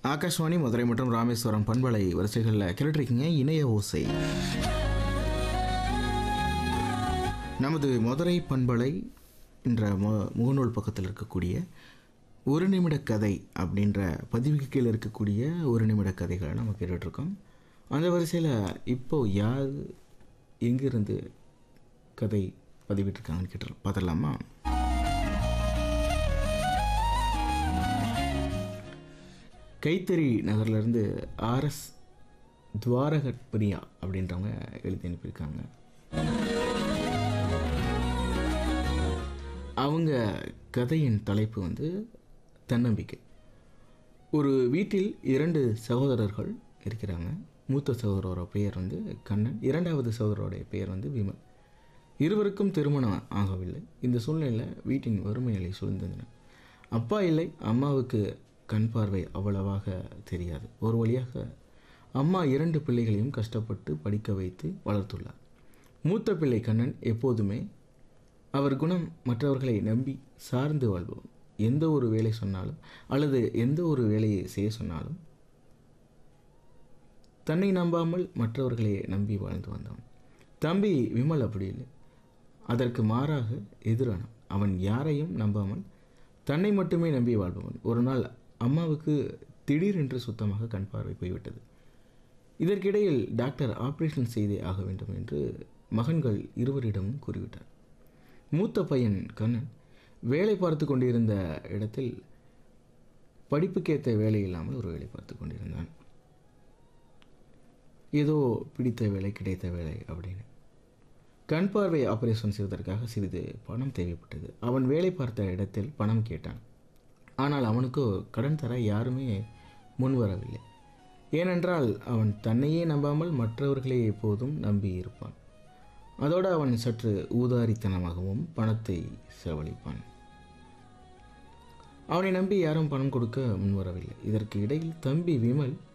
ஆகாஷ்வாணி மதுரை மற்றும் ராமேஸ்வரம் பண்பலை வரிசைகளில் கேட்டுருக்கீங்க இணைய ஓசை நமது மதுரை பண்பலை என்ற மு முகநூல் பக்கத்தில் இருக்கக்கூடிய ஒரு நிமிட கதை அப்படின்ற பதிவுக்கு கீழே இருக்கக்கூடிய ஒரு நிமிட கதைகளை நம்ம கேட்டுட்ருக்கோம் அந்த வரிசையில் இப்போது யார் எங்கிருந்து கதை பதிவிட்டிருக்காங்கன்னு கேட்டு பார்த்துடலாமா கைத்தறி நகர்லேருந்து ஆர்எஸ் துவாரகப்பிரியா அப்படின்றவங்க எழுதி அனுப்பியிருக்காங்க அவங்க கதையின் தலைப்பு வந்து தன்னம்பிக்கை ஒரு வீட்டில் இரண்டு சகோதரர்கள் இருக்கிறாங்க மூத்த சகோதரோட பெயர் வந்து கண்ணன் இரண்டாவது சகோதரோடைய பெயர் வந்து விமல் இருவருக்கும் திருமணம் ஆகவில்லை இந்த சூழ்நிலையில் வீட்டின் வறுமை நிலை சூழ்ந்தன அப்பா இல்லை அம்மாவுக்கு கண் பார்வை அவ்வளவாக தெரியாது ஒரு வழியாக அம்மா இரண்டு பிள்ளைகளையும் கஷ்டப்பட்டு படிக்க வைத்து வளர்த்துள்ளார் மூத்த பிள்ளை கண்ணன் எப்போதுமே அவர் குணம் மற்றவர்களை நம்பி சார்ந்து வாழ்வோம் எந்த ஒரு வேலை சொன்னாலும் அல்லது எந்த ஒரு வேலையை செய்ய சொன்னாலும் தன்னை நம்பாமல் மற்றவர்களை நம்பி வாழ்ந்து வந்தவன் தம்பி விமல் அப்படி இல்லை அதற்கு மாறாக எதிரானவன் அவன் யாரையும் நம்பாமல் தன்னை மட்டுமே நம்பி வாழ்பவன் ஒரு நாள் அம்மாவுக்கு திடீரென்று சுத்தமாக கண் பார்வை போய்விட்டது இதற்கிடையில் டாக்டர் ஆபரேஷன் செய்தே ஆக வேண்டும் என்று மகன்கள் இருவரிடமும் கூறிவிட்டார் மூத்த பையன் கண்ணன் வேலை பார்த்து கொண்டிருந்த இடத்தில் படிப்புக்கேற்ற வேலை இல்லாமல் ஒரு வேலை பார்த்து கொண்டிருந்தான் ஏதோ பிடித்த வேலை கிடைத்த வேலை அப்படின்னு கண் பார்வை ஆபரேஷன் செய்வதற்காக சிறிது பணம் தேவைப்பட்டது அவன் வேலை பார்த்த இடத்தில் பணம் கேட்டான் ஆனால் அவனுக்கோ கடன் தர யாருமே முன்வரவில்லை ஏனென்றால் அவன் தன்னையே நம்பாமல் மற்றவர்களை எப்போதும் நம்பி இருப்பான் அதோடு அவன் சற்று ஊதாரித்தனமாகவும் பணத்தை செலவழிப்பான் அவனை நம்பி யாரும் பணம் கொடுக்க முன்வரவில்லை இதற்கு இடையில் தம்பி விமல்